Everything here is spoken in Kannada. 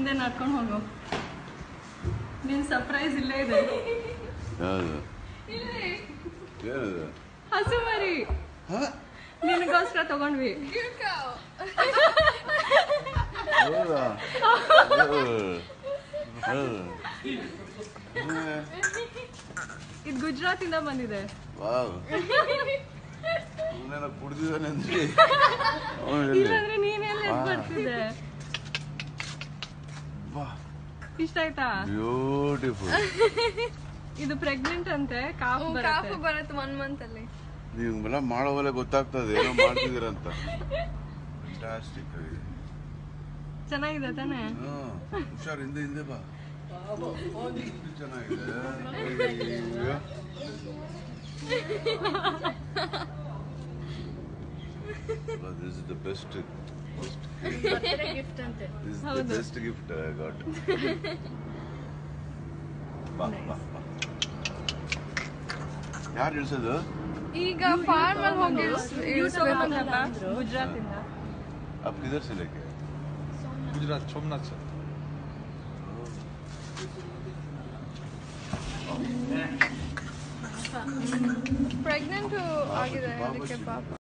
ಮುಂದೆ ನಡ್ಕೊಂಡು ಹೋಗು ನಿನ್ ಸರ್ಪ್ರೈಸ್ ಇಲ್ಲೇ ಇದೆ ಯಾವುದು ಏನದು ಹಸು ಮರಿ ನಿನಗೋಸ್ಕರ ತಗೊಂಡ್ವಿ ಹೌದಾ ಇದು ಗುಜರಾತಿಂದ ಬಂದಿದೆ ವಾವ್ ಅವನೇನ ಕುಡ್ದಿದ್ದಾನೆ ಅಂದ್ರೆ ಅವನು ಎಲ್ಲಿ? ಇಲ್ಲಾಂದ್ರೆ ನೀನೆಲ್ಲ ಎದ್ದು ಬರ್ತಿದ್ದೆ ವಾ ಇಷ್ಟ ಆಯ್ತಾ ಬ್ಯೂಟಿಫುಲ್ ಇದು ಪ್ರೆಗ್ನೆಂಟ್ ಅಂತೆ ಕಾಫ್ ಬರುತ್ತೆ ಕಾಫು ಬರುತ್ತೆ ಒನ್ ಮಂತ್ ಅಲ್ಲಿ ನೀವೆಲ್ಲ ಮಾಡೋವಲ್ಲ ಗೊತ್ತಾಗ್ತದೆ ಏನೋ ಮಾಡ್ತಿದ್ದೀರಂತ ಫ್ಯಾಂಟಾಸ್ಟಿಕ್ ಆಗಿದೆ ಚೆನ್ನಾಗಿದೆ ತಾನೇ ಹಾ, ಹುಷಾರ್ ಹಿಂದೆ ಹಿಂದೆ ಬಾ ಎಷ್ಟು ಚೆನ್ನಾಗಿದೆ ಅಯ್ಯೋ. But this is the best best gift ಅಂತೆ this is the ಹೌದು. best gift I got. ಬಾ ಬಾ ಬಾ ಯಾರು ಇಳಿಸೋದು ಈಗ ಫಾರ್ಮ್ ಅಲ್ಲಿ ಹೋಗಿ ತಗೊಂಬಂದಲ್ಲ ಗುಜರಾತಿಂದ आप किधर से लेके आए? ಗುಜರಾತ್ ಸೋಮನಾಥ್ ಸರ್ ಪ್ರೆಗ್ನೆಂಟ್ ಆಗಿದೆ ಅದಕ್ಕೆ ಪಾಪ